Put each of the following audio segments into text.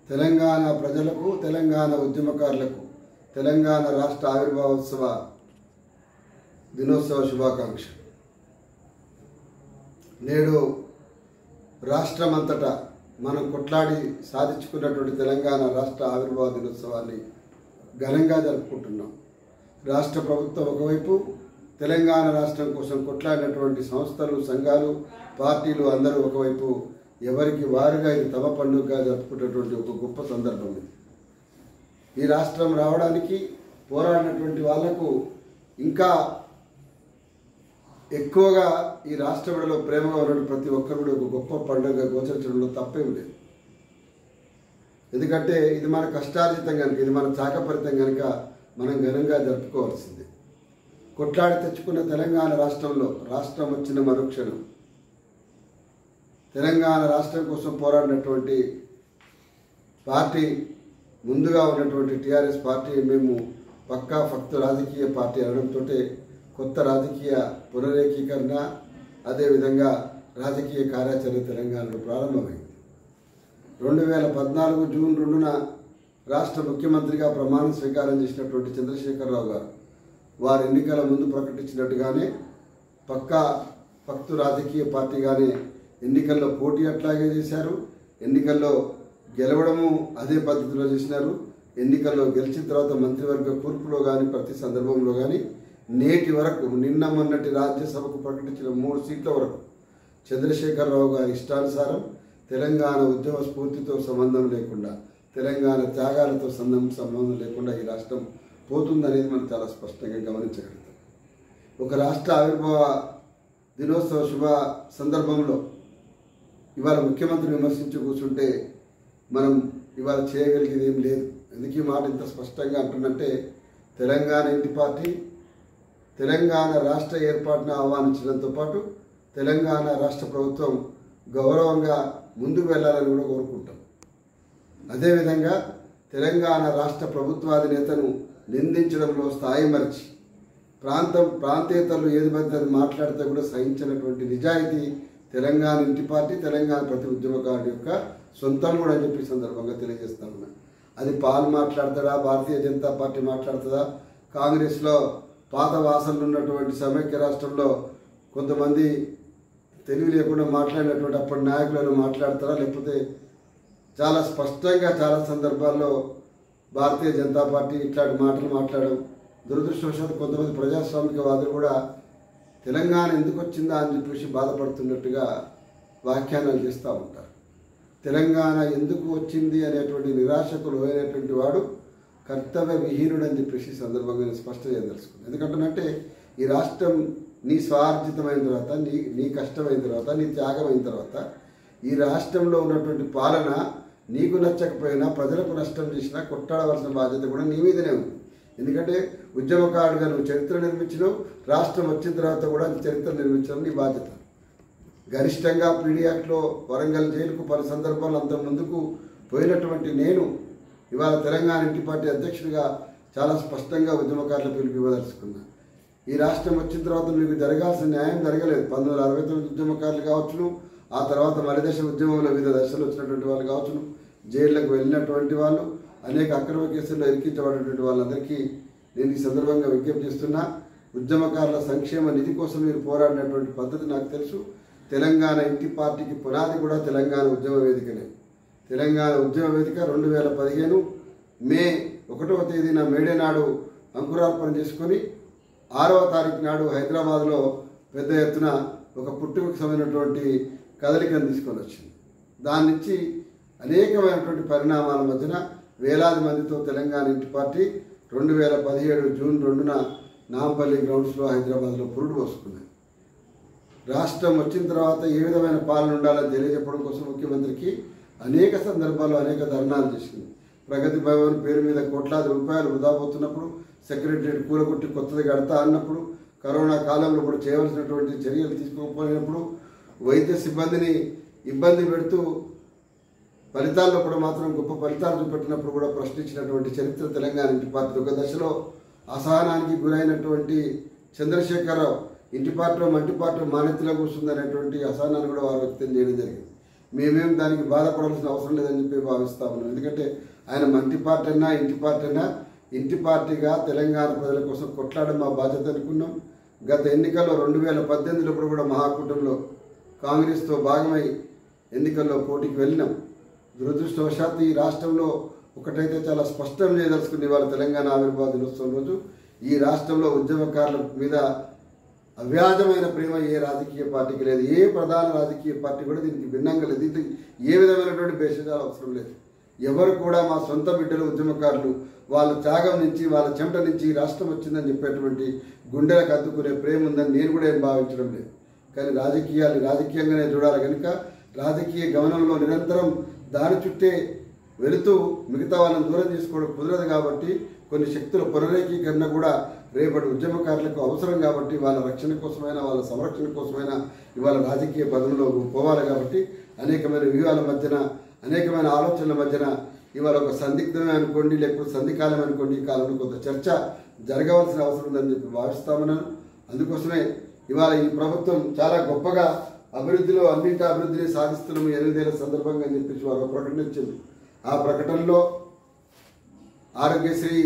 తెలంగాణ ప్రజలకు తెలంగాణ ఉద్యమకారులకు తెలంగాణ రాష్ట్ర ఆవిర్భావోత్సవ దినోత్సవ శుభాకాంక్షలు నేడు రాష్ట్రమంతటా మనం కొట్లాడి సాధించుకున్నటువంటి తెలంగాణ రాష్ట్ర ఆవిర్భావ దినోత్సవాన్ని ఘనంగా జరుపుకుంటున్నాం రాష్ట్ర ప్రభుత్వం ఒకవైపు తెలంగాణ రాష్ట్రం కోసం కొట్లాడినటువంటి సంస్థలు సంఘాలు పార్టీలు అందరూ ఒకవైపు ఎవరికి వారుగా ఇది తమ పండుగగా జరుపుకున్నటువంటి ఒక గొప్ప సందర్భం ఇది ఈ రాష్ట్రం రావడానికి పోరాడినటువంటి వాళ్లకు ఇంకా ఎక్కువగా ఈ రాష్ట్ర విడలో ప్రేమగా ఉన్న ప్రతి ఒక్కరు కూడా ఒక గొప్ప పండుగ గోచరించడంలో తప్పేం లేదు ఎందుకంటే ఇది మన కష్టార్జితం కనుక ఇది మన చాకపరితం కనుక మనం ఘనంగా జరుపుకోవాల్సింది కొట్లాడి తెచ్చుకున్న తెలంగాణ రాష్ట్రంలో రాష్ట్రం వచ్చిన మరుక్షణం తెలంగాణ రాష్ట్రం కోసం పోరాడినటువంటి పార్టీ ముందుగా ఉన్నటువంటి టీఆర్ఎస్ పార్టీ మేము పక్కా ఫక్తు రాజకీయ పార్టీ అనడంతో కొత్త రాజకీయ పునరేకీకరణ అదేవిధంగా రాజకీయ కార్యాచరణ తెలంగాణలో ప్రారంభమైంది రెండు వేల పద్నాలుగు జూన్ రెండున రాష్ట్ర ముఖ్యమంత్రిగా ప్రమాణ స్వీకారం చేసినటువంటి చంద్రశేఖరరావు గారు వారు ఎన్నికల ముందు ప్రకటించినట్టుగానే పక్కా భక్తు రాజకీయ పార్టీగానే ఎన్నికల్లో పోటీ అట్లాగే చేశారు ఎన్నికల్లో గెలవడము అదే పద్ధతిలో చేసినారు ఎన్నికల్లో గెలిచిన తర్వాత మంత్రివర్గ కూర్పులో కానీ ప్రతి సందర్భంలో కానీ నేటి వరకు నిన్న మొన్నటి రాజ్యసభకు ప్రకటించిన మూడు సీట్ల వరకు చంద్రశేఖరరావు గారి ఇష్టానుసారం తెలంగాణ ఉద్యమ స్ఫూర్తితో సంబంధం లేకుండా తెలంగాణ త్యాగాలతో సంబంధం సంబంధం లేకుండా ఈ రాష్ట్రం పోతుందనేది మనం చాలా స్పష్టంగా గమనించగలుగుతాం ఒక రాష్ట్ర ఆవిర్భావ దినోత్సవ శుభ సందర్భంలో ఇవాళ ముఖ్యమంత్రి విమర్శించి కూర్చుంటే మనం ఇవాళ చేయగలిగేది ఏం లేదు ఎందుకు ఈ మాట ఇంత స్పష్టంగా అంటున్నట్టే తెలంగాణ ఇంటి పార్టీ తెలంగాణ రాష్ట్ర ఏర్పాటును ఆహ్వానించడంతో పాటు తెలంగాణ రాష్ట్ర ప్రభుత్వం గౌరవంగా ముందుకు వెళ్ళాలని కూడా కోరుకుంటాం అదేవిధంగా తెలంగాణ రాష్ట్ర ప్రభుత్వాధినేతను నిందించడంలో స్థాయి మరిచి ప్రాంతం ప్రాంతేతరులు ఏది పడితే అది మాట్లాడితే కూడా సహించినటువంటి నిజాయితీ తెలంగాణ ఇంటి పార్టీ తెలంగాణ ప్రతి ఉద్యమకారుడి యొక్క సొంతం కూడా అని చెప్పి ఈ సందర్భంగా తెలియజేస్తా ఉన్నా అది పాల్ మాట్లాడతాడా భారతీయ జనతా పార్టీ మాట్లాడుతుందా కాంగ్రెస్లో పాత వాసనలు ఉన్నటువంటి సమైక్య రాష్ట్రంలో కొంతమంది తెలివి లేకుండా మాట్లాడినటువంటి అప్పటి నాయకులను మాట్లాడతారా లేకపోతే చాలా స్పష్టంగా చాలా సందర్భాల్లో భారతీయ జనతా పార్టీ ఇట్లాంటి మాటలు మాట్లాడడం దురదృష్టవశాత్తు కొంతమంది ప్రజాస్వామికవాదులు కూడా తెలంగాణ ఎందుకు వచ్చిందా అని చెప్పేసి బాధపడుతున్నట్టుగా వ్యాఖ్యానాలు చేస్తూ ఉంటారు తెలంగాణ ఎందుకు వచ్చింది అనేటువంటి నిరాశకు లోనైనటువంటి వాడు కర్తవ్య విహీనుడు అని చెప్పేసి ఈ సందర్భంగా నేను స్పష్టం చేయదలుచుకున్నాను ఎందుకంటే ఈ రాష్ట్రం నీ స్వార్జితమైన తర్వాత నీ నీ కష్టమైన తర్వాత నీ త్యాగం అయిన తర్వాత ఈ రాష్ట్రంలో ఉన్నటువంటి పాలన నీకు నచ్చకపోయినా ప్రజలకు నష్టం చేసినా కొట్టాడవలసిన బాధ్యత కూడా నీ మీదనే ఉంది ఎందుకంటే ఉద్యమకారుడుగా నువ్వు చరిత్ర నిర్మించినావు రాష్ట్రం వచ్చిన తర్వాత కూడా నీ చరిత్ర నిర్మించడం నీ బాధ్యత గరిష్టంగా పీడీ యాక్ట్లో వరంగల్ జైలుకు పలు సందర్భాలు అంత ముందుకు పోయినటువంటి నేను ఇవాళ తెలంగాణ ఇంటి పార్టీ అధ్యక్షుడిగా చాలా స్పష్టంగా ఉద్యమకారుల పిలుపు ఇవ్వదలుచుకున్నా ఈ రాష్ట్రం వచ్చిన తర్వాత మీకు జరగాల్సిన న్యాయం జరగలేదు పంతొమ్మిది వందల అరవై తొమ్మిది ఉద్యమకారులు కావచ్చును ఆ తర్వాత మలిదశ ఉద్యమంలో వివిధ దశలు వచ్చినటువంటి వాళ్ళు కావచ్చును జైళ్లకు వెళ్ళినటువంటి వాళ్ళు అనేక అక్రమ కేసుల్లో ఇరికించబడినటువంటి వాళ్ళందరికీ నేను ఈ సందర్భంగా విజ్ఞప్తి చేస్తున్నా ఉద్యమకారుల సంక్షేమ నిధి కోసం మీరు పోరాడినటువంటి పద్ధతి నాకు తెలుసు తెలంగాణ ఇంటి పార్టీకి పునాది కూడా తెలంగాణ ఉద్యమ వేదికనే తెలంగాణ ఉద్యమ వేదిక రెండు వేల పదిహేను మే ఒకటవ తేదీన మేడే నాడు అంకురార్పణ చేసుకొని ఆరవ తారీఖు నాడు హైదరాబాద్లో పెద్ద ఎత్తున ఒక పుట్టుకకు సంబంధించినటువంటి కదలికను తీసుకొని వచ్చింది దాని నుంచి అనేకమైనటువంటి పరిణామాల మధ్యన వేలాది మందితో తెలంగాణ ఇంటి పార్టీ రెండు వేల పదిహేడు జూన్ రెండున నాంపల్లి గ్రౌండ్స్లో హైదరాబాద్లో పురుడు పోసుకున్నది రాష్ట్రం వచ్చిన తర్వాత ఏ విధమైన పాలన ఉండాలని తెలియజెప్పడం కోసం ముఖ్యమంత్రికి అనేక సందర్భాల్లో అనేక ధర్నాలు చేసింది ప్రగతి భవన్ పేరు మీద కోట్లాది రూపాయలు వృధా పోతున్నప్పుడు సెక్రటరియట్ కూలగొట్టి కొత్తది కడతా అన్నప్పుడు కరోనా కాలంలో కూడా చేయవలసినటువంటి చర్యలు తీసుకోకపోయినప్పుడు వైద్య సిబ్బందిని ఇబ్బంది పెడుతూ ఫలితాల్లో కూడా మాత్రం గొప్ప ఫలితాలు చూపెట్టినప్పుడు కూడా ప్రశ్నించినటువంటి చరిత్ర తెలంగాణ ఇంటి పార్టీ ఒక దశలో అసహనానికి గురైనటువంటి చంద్రశేఖరరావు ఇంటి పార్టీలో మంటి పార్టీలో మానెత్తిలో కూర్చుందనేటువంటి అసహనాన్ని కూడా వారు వ్యక్తం చేయడం జరిగింది మేమేం దానికి బాధపడాల్సిన అవసరం లేదని చెప్పి భావిస్తా ఉన్నాం ఎందుకంటే ఆయన మంటి పార్టీ అయినా ఇంటి పార్టీ అయినా ఇంటి పార్టీగా తెలంగాణ ప్రజల కోసం కొట్లాడడం మా బాధ్యత అనుకున్నాం గత ఎన్నికల్లో రెండు వేల పద్దెనిమిదిలో కూడా మహాకూటమిలో కాంగ్రెస్తో భాగమై ఎన్నికల్లో పోటీకి వెళ్ళినాం దురదృష్టవశాత్తు ఈ రాష్ట్రంలో ఒకటైతే చాలా స్పష్టం చేయదలుచుకుంది ఇవాళ తెలంగాణ ఆవిర్భావ దినోత్సవం రోజు ఈ రాష్ట్రంలో ఉద్యమకారుల మీద అవ్యాజమైన ప్రేమ ఏ రాజకీయ పార్టీకి లేదు ఏ ప్రధాన రాజకీయ పార్టీ కూడా దీనికి భిన్నంగా లేదు దీనికి ఏ విధమైనటువంటి భేషజాలు అవసరం లేదు ఎవరు కూడా మా సొంత బిడ్డలు ఉద్యమకారులు వాళ్ళ త్యాగం నుంచి వాళ్ళ చెమట నుంచి ఈ రాష్ట్రం వచ్చిందని చెప్పేటువంటి గుండెలకు అద్దుకునే ప్రేమ ఉందని నేను కూడా ఏం భావించడం లేదు కానీ రాజకీయాలు రాజకీయంగానే చూడాలి కనుక రాజకీయ గమనంలో నిరంతరం దాని చుట్టే వెళుతూ మిగతా వాళ్ళని దూరం చేసుకోవడం కుదరదు కాబట్టి కొన్ని శక్తుల పునరేకీకరణ కూడా రేపటి ఉద్యమకారులకు అవసరం కాబట్టి వాళ్ళ రక్షణ కోసమైనా వాళ్ళ సంరక్షణ కోసమైనా ఇవాళ రాజకీయ పదంలో పోవాలి కాబట్టి అనేకమైన వ్యూహాల మధ్యన అనేకమైన ఆలోచనల మధ్యన ఇవాళ ఒక సందిగ్ధమే అనుకోండి లేకపోతే సంధికాలం అనుకోండి ఈ కాలంలో కొంత చర్చ జరగవలసిన అవసరం ఉందని చెప్పి భావిస్తామన్నాను అందుకోసమే ఇవాళ ఈ ప్రభుత్వం చాలా గొప్పగా అభివృద్ధిలో అన్నింటి అభివృద్ధిని సాధిస్తున్నాము ఎనిమిదేళ్ల సందర్భంగా అని చెప్పేసి వారు ఒక ప్రకటన ఇచ్చింది ఆ ప్రకటనలో ఆరోగ్యశ్రీ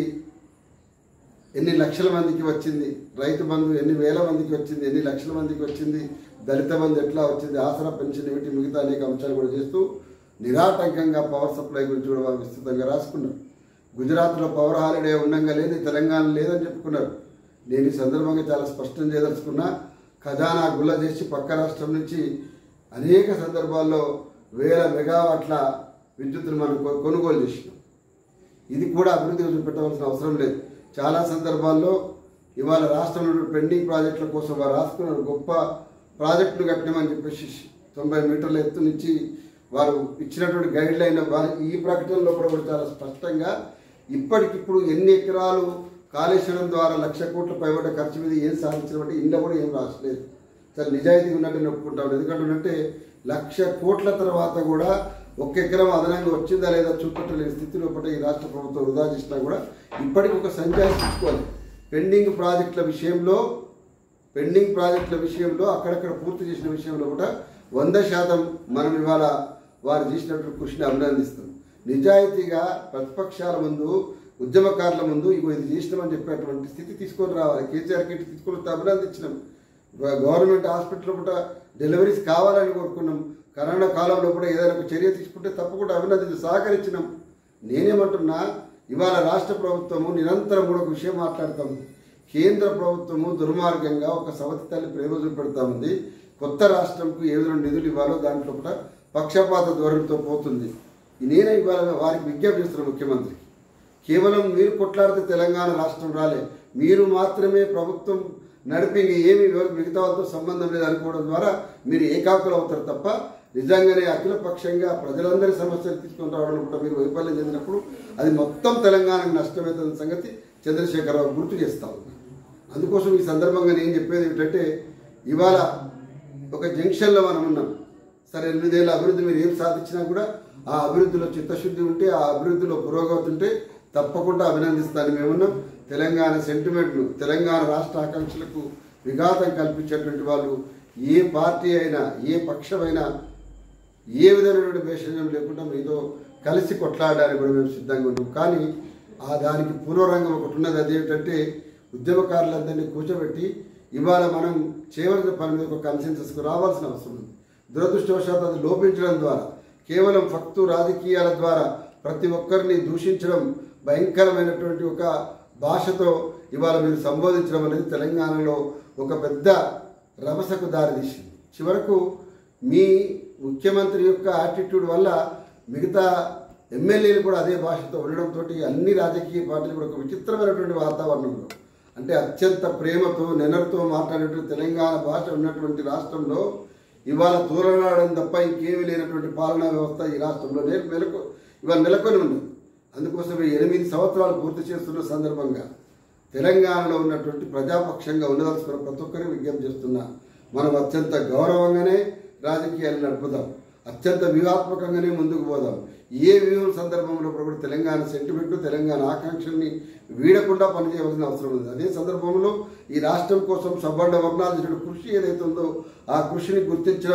ఎన్ని లక్షల మందికి వచ్చింది రైతు బంధు ఎన్ని వేల మందికి వచ్చింది ఎన్ని లక్షల మందికి వచ్చింది దళిత బంధు ఎట్లా వచ్చింది ఆసరా పెన్షన్ ఏమిటి మిగతా అనేక అంశాలు కూడా చేస్తూ నిరాటంకంగా పవర్ సప్లై గురించి కూడా వారు విస్తృతంగా రాసుకున్నారు గుజరాత్లో పవర్ హాలిడే ఉండంగా లేదు తెలంగాణ లేదని చెప్పుకున్నారు నేను ఈ సందర్భంగా చాలా స్పష్టం చేయదలుచుకున్నా ఖజానా గుల్ల చేసి పక్క రాష్ట్రం నుంచి అనేక సందర్భాల్లో వేల మెగావాట్ల విద్యుత్తును మనం కొ- కొనుగోలు చేసినాం ఇది కూడా అభివృద్ధి చూపెట్టవలసిన అవసరం లేదు చాలా సందర్భాల్లో ఇవాళ రాష్ట్రంలో పెండింగ్ ప్రాజెక్టుల కోసం వారు రాసుకున్న గొప్ప ప్రాజెక్టులు కట్టినామని చెప్పేసి తొంభై మీటర్ల ఎత్తు నుంచి వారు ఇచ్చినటువంటి గైడ్ లైన్ వారి ఈ ప్రకటనలో కూడా కూడా చాలా స్పష్టంగా ఇప్పటికిప్పుడు ఎన్ని ఎకరాలు కాళేశ్వరం ద్వారా లక్ష కోట్ల పైబడ్డ ఖర్చు మీద ఏం సాధించినట్టు ఇంట్లో కూడా ఏం రాసలేదు చాలా నిజాయితీ ఉన్నట్టు నొప్పుకుంటాం ఎందుకంటే లక్ష కోట్ల తర్వాత కూడా ఒక్క ఎకరం అదనంగా వచ్చిందా లేదా చూపెట్టలేని స్థితిలో పట్ల ఈ రాష్ట్ర ప్రభుత్వం వృధా చేసినా కూడా ఇప్పటికి ఒక సంఖ్య తీసుకోవాలి పెండింగ్ ప్రాజెక్టుల విషయంలో పెండింగ్ ప్రాజెక్టుల విషయంలో అక్కడక్కడ పూర్తి చేసిన విషయంలో కూడా వంద శాతం మనం ఇవాళ వారు చేసినటువంటి కృషిని అభినందిస్తాం నిజాయితీగా ప్రతిపక్షాల ముందు ఉద్యమకారుల ముందు ఇగో ఇది చేసినామని చెప్పేటువంటి స్థితి తీసుకొని రావాలి కేసీఆర్ కిట్ తీసుకొని వస్తే అభినందించినాం గవ- గవర్నమెంట్ హాస్పిటల్ కూడా డెలివరీస్ కావాలని కోరుకున్నాం కరోనా కాలంలో కూడా ఏదైనా ఒక చర్య తీసుకుంటే తప్పకుండా అభినందించి సహకరించినాం నేనేమంటున్నా ఇవాళ రాష్ట్ర ప్రభుత్వము నిరంతరం కూడా ఒక విషయం మాట్లాడుతాం కేంద్ర ప్రభుత్వము దుర్మార్గంగా ఒక సవతి తల్లి ప్రేమ చూపెడతా ఉంది కొత్త రాష్ట్రంకు ఏ విధంగా నిధులు ఇవ్వాలో దాంట్లో కూడా పక్షపాత ధోరణితో పోతుంది నేనే ఇవాళ వారికి విజ్ఞప్తి చేస్తున్నాను ముఖ్యమంత్రికి కేవలం మీరు కొట్లాడితే తెలంగాణ రాష్ట్రం రాలే మీరు మాత్రమే ప్రభుత్వం నడిపి ఏమి ఎవరికి మిగతా వాళ్ళతో సంబంధం లేదు అనుకోవడం ద్వారా మీరు ఏకాకులు అవుతారు తప్ప నిజంగానే అఖిల పక్షంగా ప్రజలందరి సమస్యలు తీసుకొని రావడం కూడా మీరు వైఫల్యం చెందినప్పుడు అది మొత్తం తెలంగాణకు నష్టమవుతున్న సంగతి చంద్రశేఖరరావు గుర్తు చేస్తా ఉన్నారు అందుకోసం ఈ సందర్భంగా నేను చెప్పేది ఏమిటంటే ఇవాళ ఒక జంక్షన్లో మనం ఉన్నాం సరే ఎనిమిదేళ్ళ అభివృద్ధి మీరు ఏం సాధించినా కూడా ఆ అభివృద్ధిలో చిత్తశుద్ధి ఉంటే ఆ అభివృద్ధిలో పురోగతి ఉంటే తప్పకుండా అభినందిస్తాను మేమున్నాం తెలంగాణ సెంటిమెంట్లు తెలంగాణ రాష్ట్ర ఆకాంక్షలకు విఘాతం కల్పించేటువంటి వాళ్ళు ఏ పార్టీ అయినా ఏ పక్షమైనా ఏ విధమైనటువంటి భేషజం లేకుండా మీతో కలిసి కొట్లాడడానికి కూడా మేము సిద్ధంగా ఉంటాం కానీ ఆ దానికి పూర్వరంగం ఒకటి ఉన్నది అదేమిటంటే ఉద్యమకారులందరినీ కూర్చోబెట్టి ఇవాళ మనం చేయవలసిన పని మీద ఒక కన్సెన్సస్కు రావాల్సిన అవసరం ఉంది దురదృష్టవశాత్తు అది లోపించడం ద్వారా కేవలం ఫక్తు రాజకీయాల ద్వారా ప్రతి ఒక్కరిని దూషించడం భయంకరమైనటువంటి ఒక భాషతో ఇవాళ మీరు సంబోధించడం అనేది తెలంగాణలో ఒక పెద్ద రభసకు దారితీసింది చివరకు మీ ముఖ్యమంత్రి యొక్క యాటిట్యూడ్ వల్ల మిగతా ఎమ్మెల్యేలు కూడా అదే భాషతో ఉండడంతో అన్ని రాజకీయ పార్టీలు కూడా ఒక విచిత్రమైనటువంటి వాతావరణంలో అంటే అత్యంత ప్రేమతో నెనరుతో మాట్లాడేటువంటి తెలంగాణ భాష ఉన్నటువంటి రాష్ట్రంలో ఇవాళ తూలనాడడం తప్ప ఇంకేమీ లేనటువంటి పాలనా వ్యవస్థ ఈ రాష్ట్రంలో నెల నెలకు ఇవాళ నెలకొని ఉంది అందుకోసమే ఎనిమిది సంవత్సరాలు పూర్తి చేస్తున్న సందర్భంగా తెలంగాణలో ఉన్నటువంటి ప్రజాపక్షంగా ఉండదలుచుకున్న ప్రతి ఒక్కరికి విజ్ఞప్తి చేస్తున్నా మనం అత్యంత గౌరవంగానే రాజకీయాలు నడుపుదాం అత్యంత వ్యూహాత్మకంగానే ముందుకు పోదాం ఏ వ్యూహం సందర్భంలో కూడా తెలంగాణ సెంటిమెంట్ తెలంగాణ ఆకాంక్షల్ని వీడకుండా పనిచేయవలసిన అవసరం ఉంది అదే సందర్భంలో ఈ రాష్ట్రం కోసం సబ్బండ వర్ణాలు చేసిన కృషి ఏదైతే ఉందో ఆ కృషిని గుర్తించడం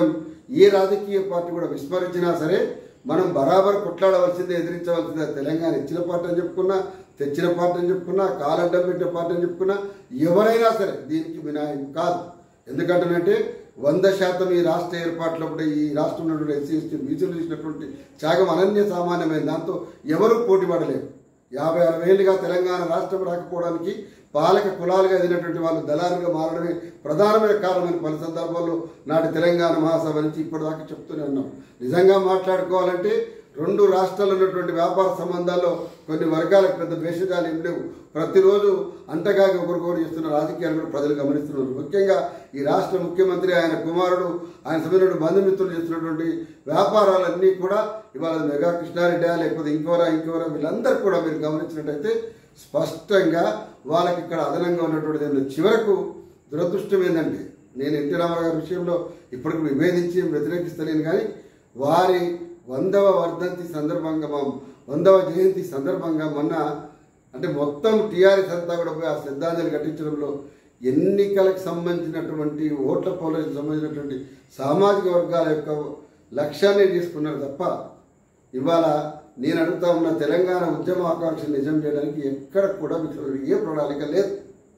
ఏ రాజకీయ పార్టీ కూడా విస్మరించినా సరే మనం బరాబర్ కొట్లాడవలసిందే ఎదిరించవలసిందే తెలంగాణ ఇచ్చిన పార్టీ అని చెప్పుకున్నా తెచ్చిన పార్టీ అని చెప్పుకున్నా కాలడ్డం పెట్టిన పార్టీ అని చెప్పుకున్నా ఎవరైనా సరే దీనికి మినహాయింపు కాదు ఎందుకంటేనంటే వంద శాతం ఈ రాష్ట్ర ఏర్పాట్లప్పుడు ఈ రాష్ట్రంలో ఉన్నటువంటి ఎస్సీ ఎస్టీ బీసీలు చేసినటువంటి త్యాగం అనన్య సామాన్యమైన దాంతో ఎవరు పోటీ పడలేరు యాభై అరవై ఏళ్ళుగా తెలంగాణ రాష్ట్రం రాకపోవడానికి పాలక కులాలుగా ఎదిగినటువంటి వాళ్ళు దళారుగా మారడమే ప్రధానమైన కారణమైన పలు సందర్భాల్లో నాటి తెలంగాణ మహాసభ నుంచి ఇప్పటిదాకా చెప్తూనే ఉన్నాం నిజంగా మాట్లాడుకోవాలంటే రెండు రాష్ట్రాల్లో ఉన్నటువంటి వ్యాపార సంబంధాల్లో కొన్ని వర్గాలకు పెద్ద భేషజాలు ఏం లేవు ప్రతిరోజు అంటగాగి ఒకరికొకరు చేస్తున్న రాజకీయాలు కూడా ప్రజలు గమనిస్తున్నారు ముఖ్యంగా ఈ రాష్ట్ర ముఖ్యమంత్రి ఆయన కుమారుడు ఆయన సమయంలో బంధుమిత్రులు చేస్తున్నటువంటి వ్యాపారాలన్నీ కూడా ఇవాళ మెగా కృష్ణారెడ్డి లేకపోతే ఇంకోరా ఇంకోరా వీళ్ళందరూ కూడా మీరు గమనించినట్టయితే స్పష్టంగా వాళ్ళకి ఇక్కడ అదనంగా ఉన్నటువంటి ఏంటంటే చివరకు దురదృష్టం ఏంటంటే నేను ఎన్టీ రామారావు గారి విషయంలో ఇప్పటికి విభేదించి వ్యతిరేకిస్తలేను కానీ వారి వందవ వర్ధంతి సందర్భంగా మా వందవ జయంతి సందర్భంగా మొన్న అంటే మొత్తం టీఆర్ఎస్ అంతా కూడా పోయి ఆ శ్రద్ధాంజలి ఘటించడంలో ఎన్నికలకు సంబంధించినటువంటి ఓట్ల పోలకు సంబంధించినటువంటి సామాజిక వర్గాల యొక్క లక్ష్యాన్ని తీసుకున్నారు తప్ప ఇవాళ నేను అడుగుతా ఉన్న తెలంగాణ ఉద్యమ ఆకాంక్ష నిజం చేయడానికి ఎక్కడ కూడా మీకు ఏ ప్రణాళిక లేదు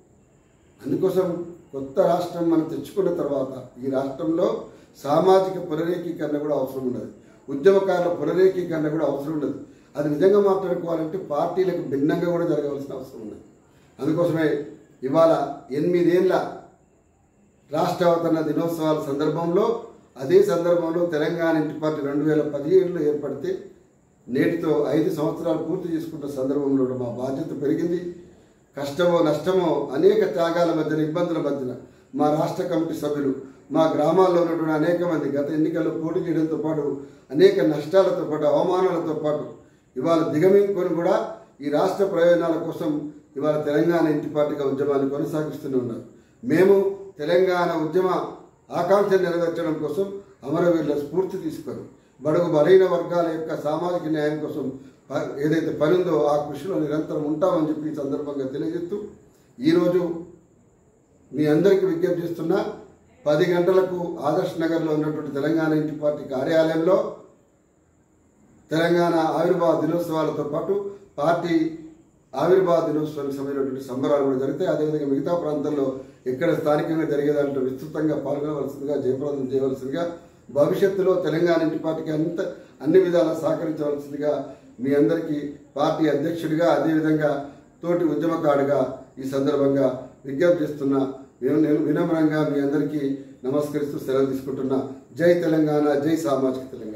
అందుకోసం కొత్త రాష్ట్రం మనం తెచ్చుకున్న తర్వాత ఈ రాష్ట్రంలో సామాజిక పునరేకీకరణ కూడా అవసరం ఉండదు ఉద్యమకారుల పునరేకీకరణ కూడా అవసరం ఉండదు అది నిజంగా మాట్లాడుకోవాలంటే పార్టీలకు భిన్నంగా కూడా జరగవలసిన అవసరం ఉన్నది అందుకోసమే ఇవాళ ఎనిమిదేళ్ల రాష్ట్ర అవతరణ దినోత్సవాల సందర్భంలో అదే సందర్భంలో తెలంగాణ ఇంటి పార్టీ రెండు వేల పదిహేడులో ఏర్పడితే నేటితో ఐదు సంవత్సరాలు పూర్తి చేసుకున్న సందర్భంలో మా బాధ్యత పెరిగింది కష్టమో నష్టమో అనేక త్యాగాల మధ్యన ఇబ్బందుల మధ్యన మా రాష్ట్ర కమిటీ సభ్యులు మా గ్రామాల్లో ఉన్నటువంటి అనేక మంది గత ఎన్నికల్లో పోటీ చేయడంతో పాటు అనేక నష్టాలతో పాటు అవమానాలతో పాటు ఇవాళ దిగమింగుకొని కూడా ఈ రాష్ట్ర ప్రయోజనాల కోసం ఇవాళ తెలంగాణ ఇంటి పార్టీగా ఉద్యమాన్ని కొనసాగిస్తూనే ఉన్నారు మేము తెలంగాణ ఉద్యమ ఆకాంక్ష నెరవేర్చడం కోసం అమరవీరుల స్ఫూర్తి తీసుకొని బడుగు బలహీన వర్గాల యొక్క సామాజిక న్యాయం కోసం ప- ఏదైతే పని ఉందో ఆ కృషిలో నిరంతరం ఉంటామని చెప్పి ఈ సందర్భంగా తెలియజేస్తూ ఈరోజు మీ అందరికీ విజ్ఞప్తి చేస్తున్నా పది గంటలకు ఆదర్శ్ నగర్లో ఉన్నటువంటి తెలంగాణ ఇంటి పార్టీ కార్యాలయంలో తెలంగాణ ఆవిర్భావ దినోత్సవాలతో పాటు పార్టీ ఆవిర్భావ దినోత్సవానికి సంబంధించినటువంటి సంబరాలు కూడా జరుగుతాయి అదేవిధంగా మిగతా ప్రాంతాల్లో ఎక్కడ స్థానికంగా జరిగే దాంట్లో విస్తృతంగా పాల్గొనవలసిందిగా జయప్రదం చేయవలసిందిగా భవిష్యత్తులో తెలంగాణ ఇంటి పార్టీకి అంత అన్ని విధాలా సహకరించవలసిందిగా మీ అందరికీ పార్టీ అధ్యక్షుడిగా అదేవిధంగా తోటి ఉద్యమకారుడిగా ఈ సందర్భంగా విజ్ఞప్తి చేస్తున్నా నేను నేను వినమ్రంగా మీ అందరికీ నమస్కరిస్తూ సెలవు తీసుకుంటున్నా జై తెలంగాణ జై సామాజిక తెలంగాణ